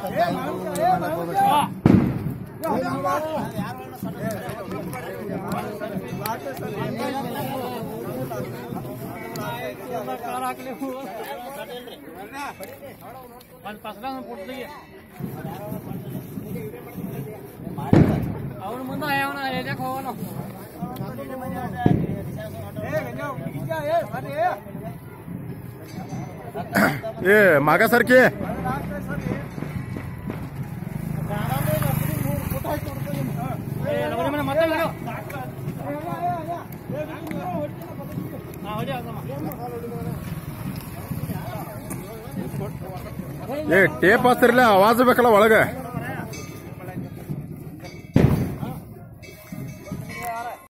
ಅವನು ಮುಂದೆ ಅವನ ಎದಕ್ಕೆ ಹೋಗೋನು ಏ ಮಾಗ ಸರ್ಕಿ ಮತ್ತೆ ಏ ಟೇಪ್ ಹಚ್ತಿರ್ಲ ಆವಾಜ್ ಬೇಕಲ್ಲ ಒಳಗ